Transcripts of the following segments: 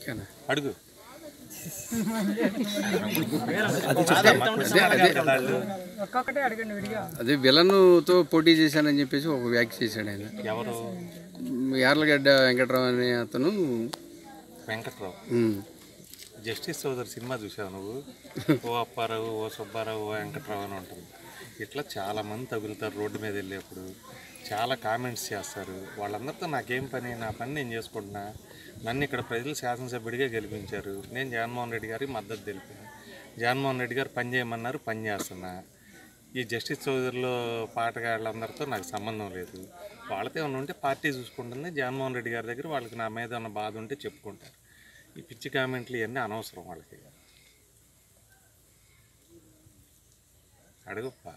కన్నా అడుగు ఒక్కొక్కటే అడగండి విడిగా అదే విలన్తో పోటీ చేశానని చెప్పేసి ఒక వ్యాఖ్య చేశాడు ఆయన ఎవరు యార్లగడ్డ వెంకట్రావు అనే అతను వెంకట్రావు ఉమ్, జస్టిస్ చౌదరి సినిమా చూసావు నువ్వు ఓ అప్పారావు ఓ సుబ్బారావు ఓ వెంకట్రావు అని ఉంటుంది ఇట్లా చాలా మంది తగులుతారు రోడ్డు మీద వెళ్ళేప్పుడు చాలా కామెంట్స్ చేస్తారు వాళ్ళందరితో నాకేం పని నా పని నేను చేసుకుంటున్నా నన్ను ఇక్కడ ప్రజలు శాసనసభ్యుడిగా గెలిపించారు నేను జగన్మోహన్ రెడ్డి గారికి మద్దతు తెలిపాను జగన్మోహన్ రెడ్డి గారు పని చేయమన్నారు పని చేస్తున్నా ఈ జస్టిస్ చౌదరిలో పాటగాళ్ళందరితో నాకు సంబంధం లేదు వాళ్ళతో ఏమైనా ఉంటే పార్టీ చూసుకుంటుంది జగన్మోహన్ రెడ్డి గారి దగ్గర వాళ్ళకి నా మీద ఉన్న బాధ ఉంటే చెప్పుకుంటారు ఈ పిచ్చి కామెంట్లు ఇవన్నీ అనవసరం వాళ్ళకి అడుగుప్పా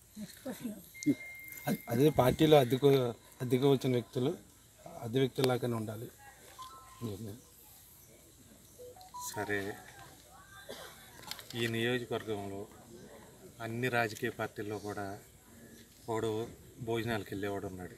అ- అదే పార్టీలో అద్దెకు అద్దెకు వచ్చిన వ్యక్తులు అద్దె వ్యక్తుల్లాగానే ఉండాలి సరే ఈ నియోజకవర్గంలో అన్ని రాజకీయ పార్టీల్లో కూడా ఒకడు భోజనాలకు వెళ్ళేవాడు ఉన్నాడు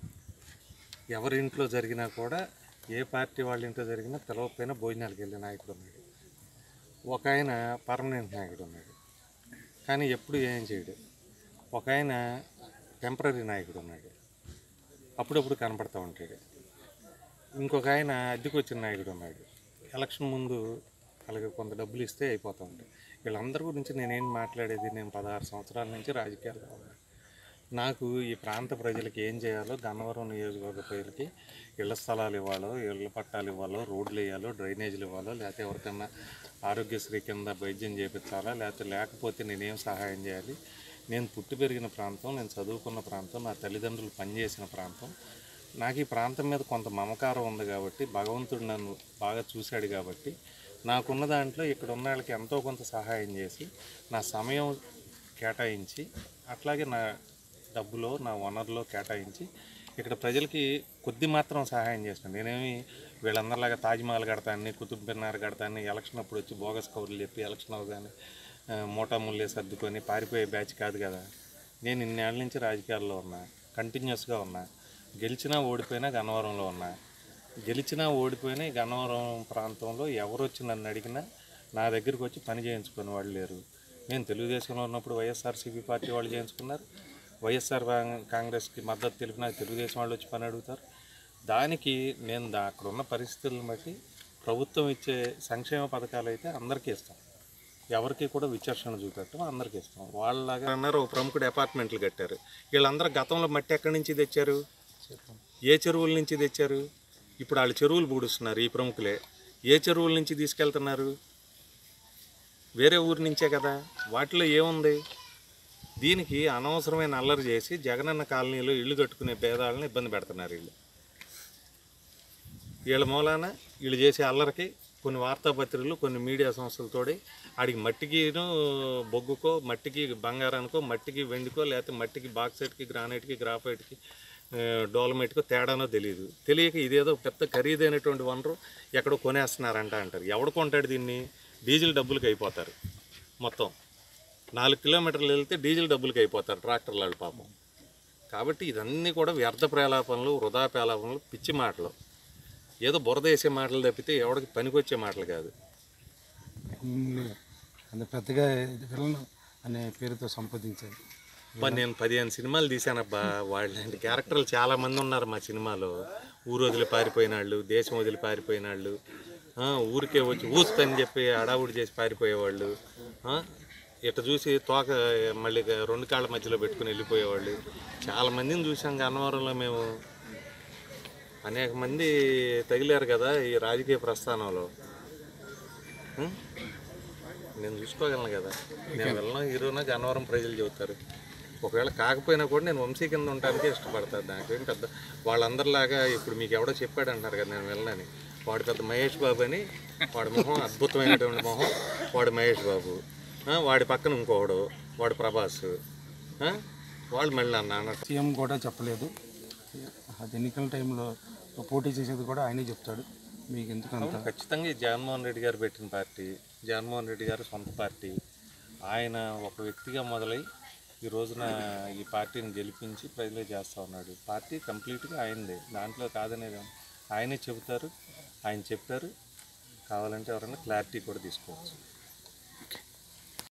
ఎవరి ఇంట్లో జరిగినా కూడా ఏ పార్టీ వాళ్ళ ఇంట్లో జరిగినా పిలవకపోయినా భోజనాలకు వెళ్ళే నాయకుడు ఉన్నాడు ఒక ఆయన పర్మనెంట్ నాయకుడు ఉన్నాడు కానీ ఎప్పుడు ఏం చేయడు ఒక ఆయన టెంపరీ నాయకుడు ఉన్నాడు అప్పుడప్పుడు కనపడతా ఉంటాడు ఇంకొక ఆయన అద్దెకు వచ్చిన నాయకుడు ఉన్నాడు ఎలక్షన్ ముందు అలాగే కొంత డబ్బులు ఇస్తే అయిపోతూ ఉంటాయి వీళ్ళందరి గురించి నేనేం మాట్లాడేది నేను పదహారు సంవత్సరాల నుంచి రాజకీయాల్లో ఉన్నాను నాకు ఈ ప్రాంత ప్రజలకి ఏం చేయాలో గన్నవరం నియోజకవర్గ ప్రజలకి ఇళ్ల స్థలాలు ఇవ్వాలో ఇళ్ల పట్టాలు ఇవ్వాలో రోడ్లు వేయాలో డ్రైనేజీలు ఇవ్వాలో లేకపోతే ఎవరికైనా ఆరోగ్యశ్రీ కింద వైద్యం చేయించాలా లేకపోతే లేకపోతే నేనేం సహాయం చేయాలి నేను పుట్టి పెరిగిన ప్రాంతం నేను చదువుకున్న ప్రాంతం నా తల్లిదండ్రులు పనిచేసిన ప్రాంతం నాకు ఈ ప్రాంతం మీద కొంత మమకారం ఉంది కాబట్టి భగవంతుడు నన్ను బాగా చూశాడు కాబట్టి నాకున్న దాంట్లో ఇక్కడ ఉన్న వాళ్ళకి ఎంతో కొంత సహాయం చేసి నా సమయం కేటాయించి అట్లాగే నా డబ్బులో నా వనరులో కేటాయించి ఇక్కడ ప్రజలకి కొద్ది మాత్రం సహాయం చేస్తాను నేనేమి వీళ్ళందరిలాగా తాజ్మహల్ కడతాను కుతుబ్ మినార్ కడతాను ఎలక్షన్ అప్పుడు వచ్చి బోగస్ కవర్లు చెప్పి ఎలక్షన్ అవగానే ఆ, మూటా ముల్లే సర్దుకొని పారిపోయే బ్యాచ్ కాదు కదా నేను ఇన్నేళ్ళ నుంచి రాజకీయాల్లో ఉన్నా కంటిన్యూస్గా ఉన్నా గెలిచినా ఓడిపోయినా గన్నవరంలో ఉన్నా గెలిచినా ఓడిపోయినా ఈ గన్నవరం ప్రాంతంలో ఎవరు వచ్చి నన్ను అడిగినా నా దగ్గరికి వచ్చి పని చేయించుకునే వాళ్ళు లేరు నేను తెలుగుదేశంలో ఉన్నప్పుడు వైఎస్ఆర్సీపీ పార్టీ వాళ్ళు చేయించుకున్నారు వైఎస్ఆర్ కాంగ్- కాంగ్రెస్కి మద్దతు తెలిపిన తెలుగుదేశం వాళ్ళు వచ్చి పని అడుగుతారు దానికి నేను దా అక్కడ ఉన్న పరిస్థితులను బట్టి ప్రభుత్వం ఇచ్చే సంక్షేమ పథకాలు అయితే అందరికీ ఇస్తాం ఎవరికి కూడా విచక్షణ చూపెట్టం అందరికీ ఇస్తాం వాళ్ళలాగా అన్నారు ఒక ప్రముఖుడు అపార్ట్మెంట్లు కట్టారు వీళ్ళందరూ గతంలో మట్టి ఎక్కడి నుంచి తెచ్చారు ఏ చెరువుల నుంచి తెచ్చారు ఇప్పుడు వాళ్ళు చెరువులు పూడుస్తున్నారు ఈ ప్రముఖులే ఏ చెరువుల నుంచి తీసుకెళ్తున్నారు వేరే ఊరి నుంచే కదా వాటిలో ఏముంది దీనికి అనవసరమైన అల్లరి చేసి జగనన్న కాలనీలో ఇల్లు కట్టుకునే పేదాలను ఇబ్బంది పెడుతున్నారు వీళ్ళు వీళ్ళ మూలాన వీళ్ళు చేసే అల్లరికి కొన్ని వార్తాపత్రికలు కొన్ని మీడియా సంస్థలతోటి ఆడికి మట్టికిను బొగ్గుకో మట్టికి బంగారానికో మట్టికి వెండికో లేకపోతే మట్టికి బాక్సైట్కి గ్రానైట్కి గ్రాఫైట్కి ఆ, డోలమైట్కో తేడానో తెలియదు తెలియక ఇదేదో పెద్ద ఖరీదైనటువంటి వనరు ఎక్కడో కొనేస్తున్నారంట అంటారు ఎవడు కొంటాడు దీన్ని డీజిల్ డబ్బులకి అయిపోతారు మొత్తం నాలుగు కిలోమీటర్లు వెళ్తే డీజిల్ డబ్బులకి అయిపోతారు ట్రాక్టర్ల వాళ్ళు పాపం కాబట్టి ఇదన్నీ కూడా వ్యర్థ ప్రేలాపనలు వృధా ప్రేలాపనలు పిచ్చి మాటలు ఏదో బురద వేసే మాటలు తప్పితే ఎవడికి పనికొచ్చే మాటలు కాదు అంత పెద్దగా విలన్ అనే పేరుతో సంపాదించారు అబ్బా నేను పదిహేను సినిమాలు తీశానబ్బా వాళ్ళంటి క్యారెక్టర్లు చాలా మంది ఉన్నారు మా సినిమాలో ఊరు వదిలి పారిపోయిన వాళ్ళు దేశం వదిలి పారిపోయిన వాళ్ళు ఆ, ఊరికే వచ్చి ఊస్తని చెప్పి అడావుడి చేసి పారిపోయేవాళ్ళు ఆ, ఇట్ట చూసి తోక మళ్ళీ రెండు కాళ్ళ మధ్యలో పెట్టుకుని వెళ్ళిపోయేవాళ్ళు చాలా మందిని చూసాం గన్నవరంలో మేము అనేక మంది తగిలారు కదా ఈ రాజకీయ ప్రస్థానంలో ఉం? నేను చూసుకోగలను కదా నేను వెళ్ళిన హీరోనా గన్నవరం ప్రజలు చెబుతారు ఒకవేళ కాకపోయినా కూడా నేను వంశీ కింద ఉండటానికే ఇష్టపడతాను దానికేం పెద్ద వాళ్ళందరిలాగా ఇప్పుడు మీకు ఎవడో చెప్పాడు అంటారు కదా నేను వెళ్ళనని వాడు పెద్ద మహేష్ బాబు అని వాడి మొహం అద్భుతమైనటువంటి మొహం వాడు మహేష్ బాబు ఆ, వాడి పక్కన ఇంకోడు వాడు ప్రభాస్ ఆ, వాళ్ళు మళ్ళీ అన్న అన్నట్టు సీఎం కూడా చెప్పలేదు అది ఎన్నికల టైంలో పోటీ చేసేది కూడా ఆయనే చెప్తాడు మీకు ఎందుకు అంత ఖచ్చితంగా ఈ జగన్మోహన్ రెడ్డి గారు పెట్టిన పార్టీ జగన్మోహన్ రెడ్డి గారు సొంత పార్టీ ఆయన ఒక వ్యక్తిగా మొదలై ఈ రోజున ఈ పార్టీని గెలిపించి ప్రజలే చేస్తూ ఉన్నాడు పార్టీ కంప్లీట్గా ఆయనదే దాంట్లో కాదనేది ఏం- ఆయనే చెబుతారు ఆయన చెప్పారు కావాలంటే ఎవరైనా క్లారిటీ కూడా తీసుకోవచ్చు